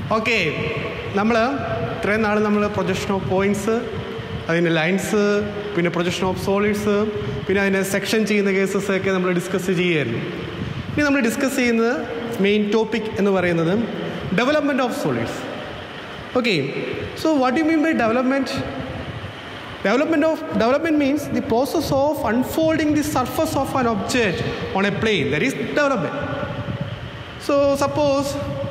Okay നമ്മൾ ഇത്രയും നാൾ നമ്മൾ പ്രൊജക്ഷൻ ഓഫ് പോയിൻറ്റ്സ് അതിൻ്റെ ലൈൻസ് പിന്നെ പ്രൊജക്ഷൻ ഓഫ് സോളിഡ്സ് പിന്നെ അതിൻ്റെ സെക്ഷൻ ചെയ്യുന്ന കേസസ് ഒക്കെ നമ്മൾ ഡിസ്കസ് ചെയ്യുമായിരുന്നു ഇനി നമ്മൾ ഡിസ്കസ് ചെയ്യുന്നത് മെയിൻ ടോപ്പിക് എന്ന് പറയുന്നത് development of solids okay so what you mean by development Development of development means the process of unfolding the surface of an object on a plane. That is development. So suppose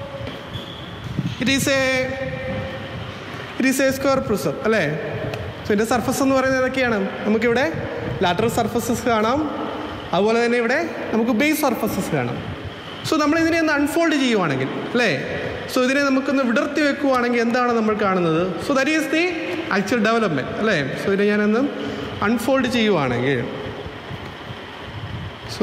it is a it is a square prism അല്ലേ so ഇതിൻ്റെ surface എന്ന് പറയുന്നത് ഏതൊക്കെയാണ് നമുക്കിവിടെ lateral surfaces കാണാം അതുപോലെ തന്നെ ഇവിടെ നമുക്ക് ബേസ് സർഫസസ് കാണാം സോ നമ്മൾ ഇതിനെ ഒന്ന് അൺഫോൾഡ് ചെയ്യുവാണെങ്കിൽ അല്ലേ സോ ഇതിനെ നമുക്കൊന്ന് വിടർത്തി വെക്കുവാണെങ്കിൽ എന്താണ് നമ്മൾ കാണുന്നത് so that is the actual development അല്ലേ സോ ഇതിനെ ഞാനൊന്ന് അൺഫോൾഡ് ചെയ്യുവാണെങ്കിൽ സോ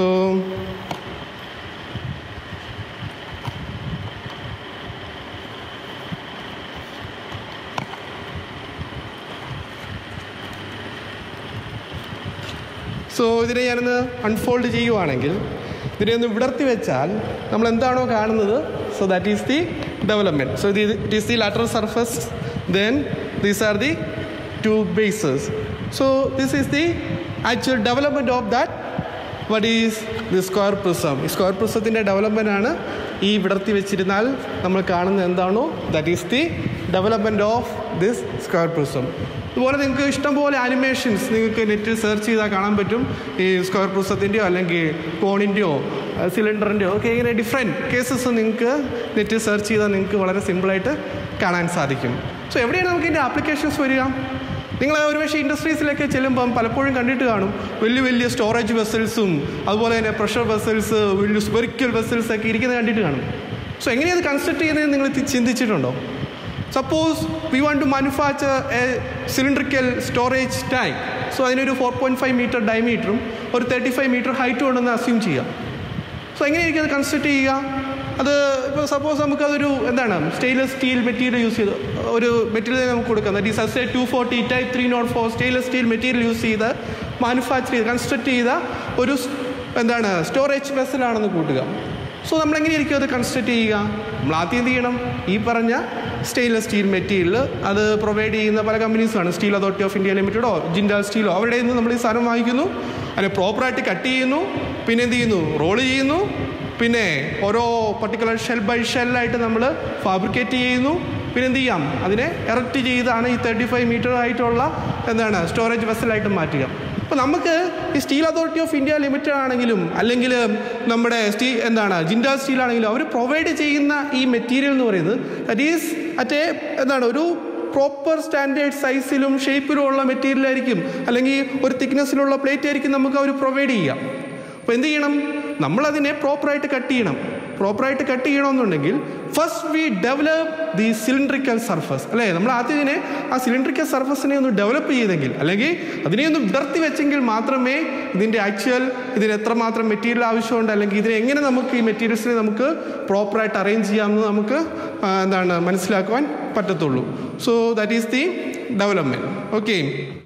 സോ ഇതിനെ ഞാനൊന്ന് അൺഫോൾഡ് ചെയ്യുവാണെങ്കിൽ ഇതിനെ ഒന്ന് വിടർത്തി വെച്ചാൽ നമ്മൾ എന്താണോ കാണുന്നത് so that is the development so it is the lateral surface then these are the two bases so this is the actual development of that what is the square prism ഈ square പ്രിസത്തിൻ്റെ development ആണ് ഈ വിടർത്തി വെച്ചിരുന്നാൽ നമ്മൾ കാണുന്നത് എന്താണോ that is the development of this square prism അതുപോലെ നിങ്ങൾക്ക് ഇഷ്ടംപോലെ ആനിമേഷൻസ് നിങ്ങൾക്ക് നെറ്റിൽ സെർച്ച് ചെയ്താൽ കാണാൻ പറ്റും ഈ സ്ക്വയർ പ്രിസത്തിൻ്റെയോ അല്ലെങ്കിൽ കോണിൻ്റെയോ സിലിണ്ടറിൻ്റെയോ ഒക്കെ ഇങ്ങനെ ഡിഫറെൻറ്റ് കേസസ് നിങ്ങൾക്ക് നെറ്റിൽ സെർച്ച് ചെയ്താൽ നിങ്ങൾക്ക് വളരെ സിമ്പിളായിട്ട് കാണാൻ സാധിക്കും സോ എവിടെയാണ് നമുക്ക് ഇതിൻ്റെ ആപ്ലിക്കേഷൻസ് വരിക നിങ്ങൾ ഒരുപക്ഷെ ഇൻഡസ്ട്രീസിലൊക്കെ ചെല്ലുമ്പം പലപ്പോഴും കണ്ടിട്ട് കാണും വലിയ വലിയ സ്റ്റോറേജ് വെസൽസും അതുപോലെ തന്നെ പ്രഷർ വെസൽസ് വലിയ സ്പെറിക്കൽ വെസൽസ് ഒക്കെ ഇരിക്കുന്നത് കണ്ടിട്ട് കാണും സോ എങ്ങനെയത് കൺസ്ട്രക്ട് ചെയ്യുന്നത് നിങ്ങൾ ചിന്തിച്ചിട്ടുണ്ടോ suppose we want to manufacture a cylindrical storage tank so അതിനൊരു ഫോർ പോയിൻറ്റ് ഫൈവ് മീറ്റർ ഡയമീറ്ററും ഒരു തേർട്ടി ഫൈവ് മീറ്റർ ഹൈറ്റും ഉണ്ടെന്ന് അസ്യൂം ചെയ്യാം സോ എങ്ങനെയായിരിക്കും അത് കൺസ്ട്രക്ട് ചെയ്യുക അത് ഇപ്പോൾ സപ്പോസ് നമുക്കതൊരു എന്താണ് സ്റ്റെയിൻലെസ് സ്റ്റീൽ മെറ്റീരിയൽ യൂസ് ചെയ്ത് ഒരു മെറ്റീരിയൽ നമുക്ക് കൊടുക്കാം that is S A two forty type three nought four stainless steel material use ചെയ്ത് മാനുഫാക്ചർ ചെയ്ത് കൺസ്ട്രക്ട് ചെയ്ത ഒരു എന്താണ് സ്റ്റോറേജ് വെസലാണെന്ന് കൂട്ടുക സോ നമ്മൾ എങ്ങനെയായിരിക്കും അത് കൺസ്ട്രക്ട് ചെയ്യുക നമ്മൾ ആദ്യം എന്ത് ചെയ്യണം ഈ പറഞ്ഞ സ്റ്റെയിൻലെസ് സ്റ്റീൽ മെറ്റീരിയൽ അത് പ്രൊവൈഡ് ചെയ്യുന്ന പല കമ്പനീസാണ് സ്റ്റീൽ അതോറിറ്റി ഓഫ് ഇന്ത്യ ലിമിറ്റഡോ ജിൻഡാൽ സ്റ്റീലോ അവരുടെ നിന്ന് നമ്മൾ ഈ സാധനം വാങ്ങിക്കുന്നു അതിനെ പ്രോപ്പറായിട്ട് കട്ട് ചെയ്യുന്നു പിന്നെ എന്ത് ചെയ്യുന്നു റോൾ ചെയ്യുന്നു പിന്നെ ഓരോ പർട്ടിക്കുലർ ഷെൽ ബൈ ഷെല്ലായിട്ട് നമ്മൾ ഫാബ്രിക്കേറ്റ് ചെയ്യുന്നു പിന്നെ എന്ത് ചെയ്യാം അതിനെ എറക്റ്റ് ചെയ്താണ് ഈ തേർട്ടി ഫൈവ് മീറ്റർ ആയിട്ടുള്ള എന്താണ് സ്റ്റോറേജ് വെസലായിട്ട് മാറ്റുക അപ്പോൾ നമുക്ക് ഈ steel authority of India limited ആണെങ്കിലും അല്ലെങ്കിൽ നമ്മുടെ സ്റ്റീ എന്താണ് ജിൻഡാൽ സ്റ്റീൽ ആണെങ്കിലും അവർ പ്രൊവൈഡ് ചെയ്യുന്ന ഈ മെറ്റീരിയൽ എന്ന് പറയുന്നത് ദറ്റ് ഈസ് അറ്റ് എ എന്താണ് ഒരു പ്രോപ്പർ സ്റ്റാൻഡേർഡ് സൈസിലും ഷേപ്പിലും ഉള്ള മെറ്റീരിയൽ ആയിരിക്കും അല്ലെങ്കിൽ ഒരു തിക്നെസ്സിലുള്ള പ്ലേറ്റ് ആയിരിക്കും നമുക്ക് അവർ പ്രൊവൈഡ് ചെയ്യാം അപ്പോൾ എന്ത് ചെയ്യണം നമ്മളതിനെ പ്രോപ്പറായിട്ട് കട്ട് ചെയ്യണം പ്രോപ്പറായിട്ട് കട്ട് ചെയ്യണമെന്നുണ്ടെങ്കിൽ first we develop the cylindrical surface അല്ലേ നമ്മൾ ആദ്യം ഇതിനെ ആ സിലിണ്ടറിക്കൽ സർഫസിനെ ഒന്ന് ഡെവലപ്പ് ചെയ്തെങ്കിൽ അല്ലെങ്കിൽ അതിനെ ഒന്ന് വിടർത്തി വെച്ചെങ്കിൽ മാത്രമേ ഇതിൻ്റെ ആക്ച്വൽ ഇതിന് എത്രമാത്രം മെറ്റീരിയൽ ആവശ്യമുണ്ട് അല്ലെങ്കിൽ ഇതിനെ എങ്ങനെ നമുക്ക് ഈ മെറ്റീരിയൽസിനെ നമുക്ക് പ്രോപ്പറായിട്ട് അറേഞ്ച് ചെയ്യാമെന്ന് നമുക്ക് എന്താണ് മനസ്സിലാക്കുവാൻ പറ്റത്തുള്ളൂ so that is the development okay